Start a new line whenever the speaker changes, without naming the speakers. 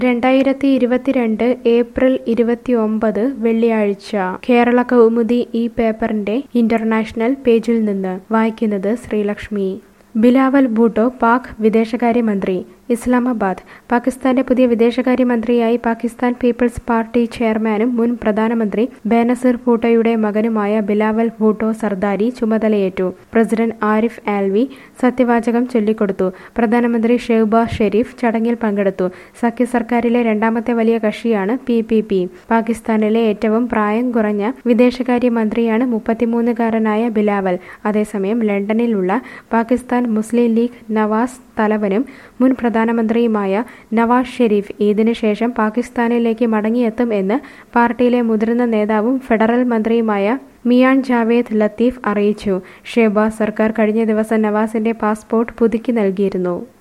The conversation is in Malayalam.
രണ്ടായിരത്തി ഇരുപത്തിരണ്ട് ഏപ്രിൽ ഇരുപത്തിയൊമ്പത് വെള്ളിയാഴ്ച കേരള കൗമുദി ഈ പേപ്പറിന്റെ ഇന്റർനാഷണൽ പേജിൽ നിന്ന് വായിക്കുന്നത് ശ്രീലക്ഷ്മി ബിലാവൽ ഭൂട്ടോ പാക് വിദേശകാര്യമന്ത്രി ഇസ്ലാമാബാദ് പാകിസ്ഥാന്റെ പുതിയ വിദേശകാര്യമന്ത്രിയായി പാകിസ്ഥാൻ പീപ്പിൾസ് പാർട്ടി ചെയർമാനും മുൻ പ്രധാനമന്ത്രി ബേനസീർ ഭൂട്ടോയുടെ മകനുമായ ബിലാവൽ ഭൂട്ടോ സർദാരി ചുമതലയേറ്റു പ്രസിഡന്റ് ആരിഫ് ആൽവി സത്യവാചകം ചൊല്ലിക്കൊടുത്തു പ്രധാനമന്ത്രി ഷെഹ്ബാസ് ഷെരീഫ് ചടങ്ങിൽ പങ്കെടുത്തു സഖ്യ സർക്കാരിലെ രണ്ടാമത്തെ വലിയ കക്ഷിയാണ് പി പി പി പാകിസ്ഥാനിലെ ഏറ്റവും പ്രായം കുറഞ്ഞ വിദേശകാര്യമന്ത്രിയാണ് മുപ്പത്തിമൂന്നുകാരനായ ബിലാവൽ അതേസമയം ലണ്ടനിലുള്ള പാകിസ്ഥാൻ മുസ്ലിം ലീഗ് നവാസ് തലവനും മുൻ പ്രധാനമന്ത്രിയുമായ നവാസ് ഷെരീഫ് ഇതിനു ശേഷം പാകിസ്ഥാനിലേക്ക് മടങ്ങിയെത്തും എന്ന് പാർട്ടിയിലെ മുതിർന്ന നേതാവും ഫെഡറൽ മന്ത്രിയുമായ മിയാൻ ജാവേദ് ലത്തീഫ് അറിയിച്ചു ഷെഹബാസ് സർക്കാർ കഴിഞ്ഞ ദിവസം നവാസിന്റെ പാസ്പോർട്ട് പുതുക്കി നൽകിയിരുന്നു